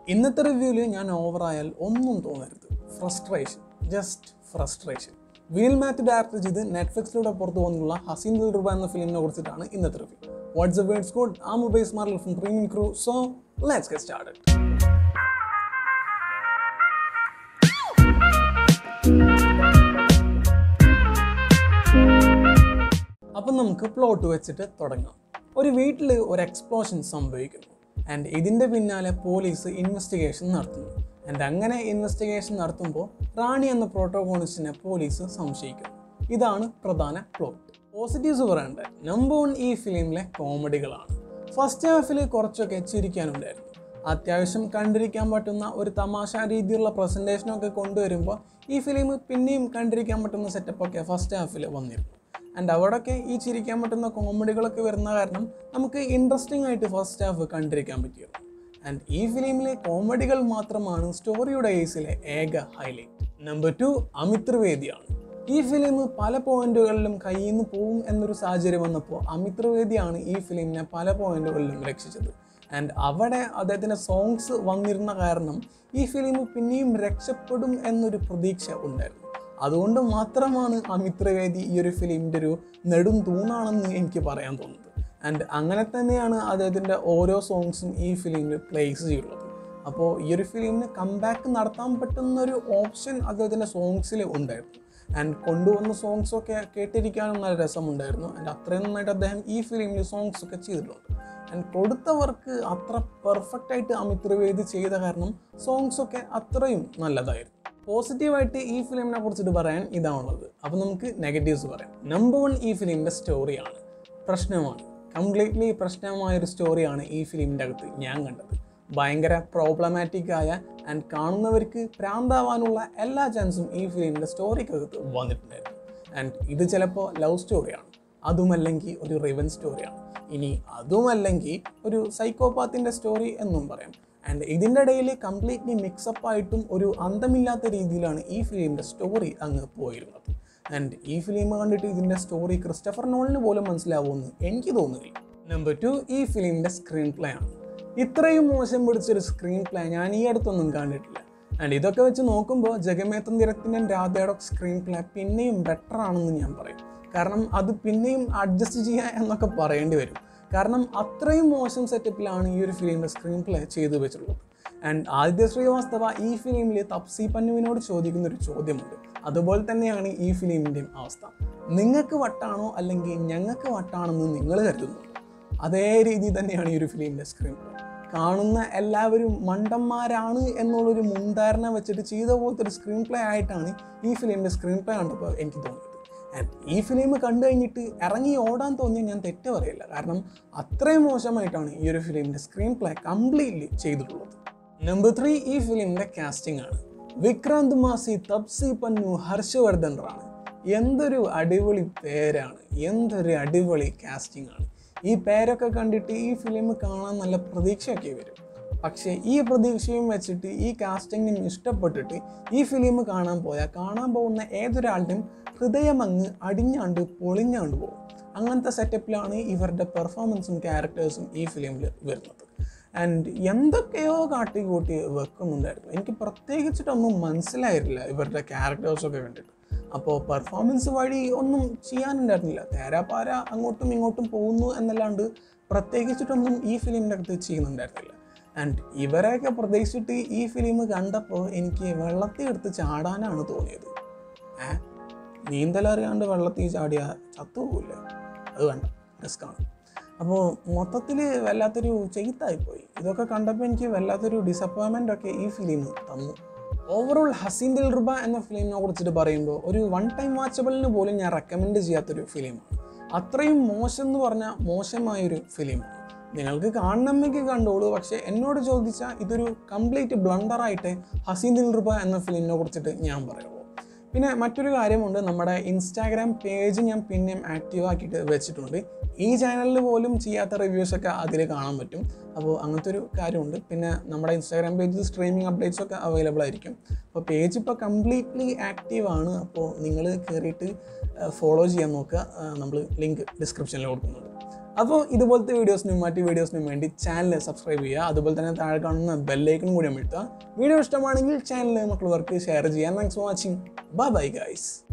ഇന്നത്തെ റിവ്യൂവിൽ ഞാൻ ഓവറായാൽ ഒന്നും തോന്നരുത് frustration just frustration Vinil Mathew director ചെയ്ത് നെറ്റ്ഫ്ലിക്സിലൂടെ പുറത്തു വന്നുള്ള ഹസീൻ ദിൽ റുബ എന്ന ഫിലിമിനെ കുറിച്ചിട്ടാണ് ഇന്നത്തെ review what's a words code ആ mobile smart from premium crew so let's get started അപ്പം നമുക്ക് പ്ലോട്ട് വെച്ചിട്ട് തുടങ്ങാം ഒരു വീട്ടിൽ ഒരു എക്സ്പ്ലോഷൻ സംഭവിക്കുന്നു ആൻഡ് ഇതിൻ്റെ പിന്നാലെ പോലീസ് ഇൻവെസ്റ്റിഗേഷൻ നടത്തുന്നു ആൻഡ് അങ്ങനെ ഇൻവെസ്റ്റിഗേഷൻ നടത്തുമ്പോൾ റാണി എന്ന പ്രോട്ടോകോണിസ്റ്റിനെ പോലീസ് സംശയിക്കുന്നു ഇതാണ് പ്രധാന പ്ലോട്ട് പോസിറ്റീവ്സ് പറയേണ്ട നമ്പർ വൺ ഈ ഫിലിമിലെ കോമഡികളാണ് ഫസ്റ്റ് ഹാഫിൽ കുറച്ചൊക്കെ ചിരിക്കാനുണ്ടായിരുന്നു അത്യാവശ്യം കണ്ടിരിക്കാൻ പറ്റുന്ന ഒരു തമാശ രീതിയിലുള്ള പ്രസൻറ്റേഷനൊക്കെ കൊണ്ടുവരുമ്പോൾ ഈ ഫിലിം പിന്നെയും കണ്ടിരിക്കാൻ പറ്റുന്ന സെറ്റപ്പൊക്കെ ഫസ്റ്റ് ഹാഫിൽ വന്നിരുന്നു ആൻഡ് അവിടെയൊക്കെ ഈ ചിരിക്കാൻ പറ്റുന്ന കോമഡികളൊക്കെ വരുന്ന കാരണം നമുക്ക് ഇൻട്രസ്റ്റിംഗ് ആയിട്ട് ഫസ്റ്റ് ഹാഫ് കണ്ടിരിക്കാൻ പറ്റിയിരുന്നു ആൻഡ് ഈ ഫിലിമിലെ കോമഡികൾ മാത്രമാണ് സ്റ്റോറിയുടെ കേസിലെ ഏക ഹൈലൈറ്റ് നമ്പർ ടു അമിത് ത്രിവേദിയാണ് ഈ ഫിലിം പല പോയിന്റുകളിലും കയ്യിൽ നിന്ന് പോവും എന്നൊരു സാഹചര്യം വന്നപ്പോൾ അമിത് ത്രിവേദിയാണ് ഈ ഫിലിമിനെ പല പോയിന്റുകളിലും രക്ഷിച്ചത് ആൻഡ് അവിടെ അദ്ദേഹത്തിൻ്റെ സോങ്സ് വന്നിരുന്ന കാരണം ഈ ഫിലിം പിന്നെയും രക്ഷപ്പെടും എന്നൊരു പ്രതീക്ഷ ഉണ്ടായിരുന്നു അതുകൊണ്ട് മാത്രമാണ് അമിത് ത്രിവേദി ഈ ഒരു ഫിലിമിൻ്റെ ഒരു നെടും തൂണാണെന്ന് എനിക്ക് പറയാൻ തോന്നുന്നത് ആൻഡ് അങ്ങനെ തന്നെയാണ് അദ്ദേഹത്തിൻ്റെ ഓരോ സോങ്സും ഈ ഫിലിമിൽ പ്ലേസ് ചെയ്യുള്ളത് അപ്പോൾ ഈ ഒരു ഫിലിമിന് കംബാക്ക് നടത്താൻ പറ്റുന്ന ഒരു ഓപ്ഷൻ അദ്ദേഹത്തിൻ്റെ സോങ്സിൽ ഉണ്ടായിരുന്നു ആൻഡ് കൊണ്ടുവന്ന സോങ്സ് ഒക്കെ കേട്ടിരിക്കാനും നല്ല രസമുണ്ടായിരുന്നു ആൻഡ് അത്രയും നന്നായിട്ട് അദ്ദേഹം ഈ ഫിലിമിൽ സോങ്സ് ഒക്കെ ചെയ്തിട്ടുണ്ട് ആൻഡ് കൊടുത്തവർക്ക് അത്ര പെർഫെക്റ്റ് ആയിട്ട് അമിത് ത്രിവേദി ചെയ്ത കാരണം സോങ്സ് ഒക്കെ അത്രയും നല്ലതായിരുന്നു പോസിറ്റീവായിട്ട് ഈ ഫിലിമിനെ കുറിച്ചിട്ട് പറയാൻ ഇതാണുള്ളത് അപ്പോൾ നമുക്ക് നെഗറ്റീവ്സ് പറയാം നമ്പർ വൺ ഈ ഫിലിമിൻ്റെ സ്റ്റോറിയാണ് പ്രശ്നമാണ് കംപ്ലീറ്റ്ലി പ്രശ്നമായൊരു സ്റ്റോറിയാണ് ഈ ഫിലിമിൻ്റെ അകത്ത് ഞാൻ കണ്ടത് ഭയങ്കര പ്രോബ്ലമാറ്റിക് ആയ ആൻഡ് കാണുന്നവർക്ക് പ്രാന്താവാനുള്ള എല്ലാ ചാൻസും ഈ ഫിലിമിൻ്റെ സ്റ്റോറിക്കകത്ത് വന്നിട്ടുണ്ടായിരുന്നു ആൻഡ് ഇത് ചിലപ്പോൾ ലവ് സ്റ്റോറിയാണ് അതുമല്ലെങ്കിൽ ഒരു റിവൻ സ്റ്റോറിയാണ് ഇനി അതുമല്ലെങ്കിൽ ഒരു സൈക്കോപാത്തിൻ്റെ സ്റ്റോറി എന്നും പറയാം ആൻഡ് ഇതിൻ്റെ ഇടയിൽ കംപ്ലീറ്റ്ലി മിക്സപ്പ് ആയിട്ടും ഒരു അന്തമില്ലാത്ത രീതിയിലാണ് ഈ ഫിലിമിൻ്റെ സ്റ്റോറി അങ്ങ് പോയിരുന്നത് ആൻഡ് ഈ ഫിലിം കണ്ടിട്ട് ഇതിൻ്റെ സ്റ്റോറി ക്രിസ്റ്റഫർ നോളിന് പോലും മനസ്സിലാവുമെന്ന് എനിക്ക് തോന്നുന്നില്ല നമ്പർ ടു ഈ ഫിലിമിൻ്റെ സ്ക്രീൻ പ്ലേ ആണ് ഇത്രയും മോശം പിടിച്ചൊരു സ്ക്രീൻ പ്ലേ ഞാൻ ഈ അടുത്തൊന്നും കണ്ടിട്ടില്ല ആൻഡ് ഇതൊക്കെ വെച്ച് നോക്കുമ്പോൾ ജഗമേത്തൻ തിരത്തിൻ്റെ രാധയുടെ സ്ക്രീൻ പ്ലേ പിന്നെയും ബെറ്റർ ആണെന്ന് ഞാൻ പറയും കാരണം അത് പിന്നെയും അഡ്ജസ്റ്റ് ചെയ്യുക എന്നൊക്കെ പറയേണ്ടി വരും കാരണം അത്രയും മോശം സെറ്റപ്പിലാണ് ഈ ഒരു ഫിലിമിൻ്റെ സ്ക്രീൻ പ്ലേ ചെയ്തു വെച്ചിട്ടുള്ളത് ആൻഡ് ആദിത്യ ശ്രീവാസ്തവ ഈ ഫിലിമിൽ തപ്സി പന്നുവിനോട് ചോദിക്കുന്ന ഒരു ചോദ്യമുണ്ട് അതുപോലെ തന്നെയാണ് ഈ ഫിലിമിൻ്റെയും അവസ്ഥ നിങ്ങൾക്ക് വട്ടാണോ അല്ലെങ്കിൽ ഞങ്ങൾക്ക് വട്ടാണെന്ന് നിങ്ങൾ കരുതുന്നു അതേ രീതി തന്നെയാണ് ഈ ഒരു ഫിലിമിൻ്റെ സ്ക്രീൻ പ്ലേ കാണുന്ന എല്ലാവരും മണ്ടന്മാരാണ് എന്നുള്ളൊരു മുൻധാരണ വെച്ചിട്ട് ചെയ്ത പോലത്തെ ഒരു സ്ക്രീൻ പ്ലേ ആയിട്ടാണ് ഈ ഫിലിമിൻ്റെ സ്ക്രീൻ പ്ലേ കണ്ടപ്പോൾ എനിക്ക് തോന്നിയത് ആൻഡ് ഈ ഫിലിം കണ്ടു കഴിഞ്ഞിട്ട് ഇറങ്ങി ഓടാൻ തോന്നിയ ഞാൻ തെറ്റ് പറയില്ല കാരണം അത്രയും മോശമായിട്ടാണ് ഈ ഒരു ഫിലിമിൻ്റെ സ്ക്രീൻ പ്ലേ കംപ്ലീറ്റ്ലി ചെയ്തിട്ടുള്ളത് നമ്പർ ത്രീ ഈ ഫിലിമിൻ്റെ കാസ്റ്റിംഗ് ആണ് വിക്രാന്ത് മാസി തപ്സി പന്നു ഹർഷവർദ്ധൻ റാണ് എന്തൊരു അടിപൊളി പേരാണ് എന്തൊരു അടിപൊളി കാസ്റ്റിംഗ് ആണ് ഈ പേരൊക്കെ കണ്ടിട്ട് ഈ ഫിലിം കാണാൻ നല്ല പ്രതീക്ഷയൊക്കെ വരും പക്ഷേ ഈ പ്രതീക്ഷയും വെച്ചിട്ട് ഈ കാസ്റ്റിങ്ങിനും ഇഷ്ടപ്പെട്ടിട്ട് ഈ ഫിലിം കാണാൻ പോയാൽ കാണാൻ പോകുന്ന ഏതൊരാളുടെയും ഹൃദയം അങ്ങ് അടിഞ്ഞാണ്ട് പൊളിഞ്ഞാണ്ട് പോകും അങ്ങനത്തെ സെറ്റപ്പിലാണ് ഇവരുടെ പെർഫോമൻസും ക്യാരക്ടേഴ്സും ഈ ഫിലിമിൽ വരുന്നത് ആൻഡ് എന്തൊക്കെയോ കാട്ടിക്കൂട്ടി വെക്കുന്നുണ്ടായിരുന്നു എനിക്ക് പ്രത്യേകിച്ചിട്ടൊന്നും മനസ്സിലായിരുന്നില്ല ഇവരുടെ ക്യാരക്ടേഴ്സൊക്കെ കണ്ടിട്ട് അപ്പോൾ പെർഫോമൻസ് വഴി ഒന്നും ചെയ്യാനുണ്ടായിരുന്നില്ല തേരാപ്പാര അങ്ങോട്ടും ഇങ്ങോട്ടും പോകുന്നു എന്നല്ലാണ്ട് പ്രത്യേകിച്ചിട്ടൊന്നും ഈ ഫിലിമിൻ്റെ അകത്ത് ചെയ്യുന്നുണ്ടായിരുന്നില്ല ആൻഡ് ഇവരെയൊക്കെ പ്രതീക്ഷിച്ചിട്ട് ഈ ഫിലിം കണ്ടപ്പോൾ എനിക്ക് വെള്ളത്തിൽ എടുത്ത് ചാടാനാണ് തോന്നിയത് ഏ നീന്തലറിയാണ്ട് വെള്ളത്തിൽ ചാടിയ ചത്തുപോകില്ലേ അത് വേണ്ട റിസ്ക്കാണ് അപ്പോൾ മൊത്തത്തിൽ വല്ലാത്തൊരു ചെയ്ത്തായിപ്പോയി ഇതൊക്കെ കണ്ടപ്പോൾ എനിക്ക് വല്ലാത്തൊരു ഡിസപ്പോയിൻമെൻ്റ് ഒക്കെ ഈ ഫിലിം തന്നു ഓവറോൾ ഹസീൻ ദിൽ റുബ എന്ന ഫിലിമിനെ കുറിച്ചിട്ട് പറയുമ്പോൾ ഒരു വൺ ടൈം വാച്ചബിളിന് പോലും ഞാൻ റെക്കമെൻഡ് ചെയ്യാത്തൊരു ഫിലിമാണ് അത്രയും മോശം എന്ന് പറഞ്ഞാൽ മോശമായൊരു ഫിലിമാണ് നിങ്ങൾക്ക് കാണണമെങ്കിൽ കണ്ടോളൂ പക്ഷേ എന്നോട് ചോദിച്ചാൽ ഇതൊരു കംപ്ലീറ്റ് ബ്ലണ്ടറായിട്ട് ഹസീൻ ദിൽ റുബ എന്ന ഫിലിമിനെ കുറിച്ചിട്ട് ഞാൻ പറയുള്ളൂ പിന്നെ മറ്റൊരു കാര്യമുണ്ട് നമ്മുടെ ഇൻസ്റ്റാഗ്രാം പേജ് ഞാൻ പിന്നെയും ആക്റ്റീവ് ആക്കിയിട്ട് വെച്ചിട്ടുണ്ട് ഈ ചാനലിൽ പോലും ചെയ്യാത്ത റിവ്യൂസൊക്കെ അതിൽ കാണാൻ പറ്റും അപ്പോൾ അങ്ങനത്തെ ഒരു കാര്യമുണ്ട് പിന്നെ നമ്മുടെ ഇൻസ്റ്റാഗ്രാം പേജിൽ സ്ട്രീമിംഗ് അപ്ഡേറ്റ്സ് ഒക്കെ അവൈലബിൾ ആയിരിക്കും അപ്പോൾ പേജ് ഇപ്പോൾ കംപ്ലീറ്റ്ലി ആക്റ്റീവ് ആണ് അപ്പോൾ നിങ്ങൾ കയറിയിട്ട് ഫോളോ ചെയ്യാൻ നോക്കുക നമ്മൾ ലിങ്ക് ഡിസ്ക്രിപ്ഷനിൽ കൊടുക്കുന്നുണ്ട് അപ്പോൾ ഇതുപോലത്തെ വീഡിയോസിനും മറ്റ് വീഡിയോസിനും വേണ്ടി ചാനൽ സബ്സ്ക്രൈബ് ചെയ്യുക അതുപോലെ തന്നെ താഴെ കാണുന്ന ബെല്ലൈക്കൺ കൂടി അമഴ്ത്തുക വീഡിയോ ഇഷ്ടമാണെങ്കിൽ ചാനൽ മറ്റുള്ളവർക്ക് ഷെയർ ചെയ്യാൻ thanks for watching bye bye guys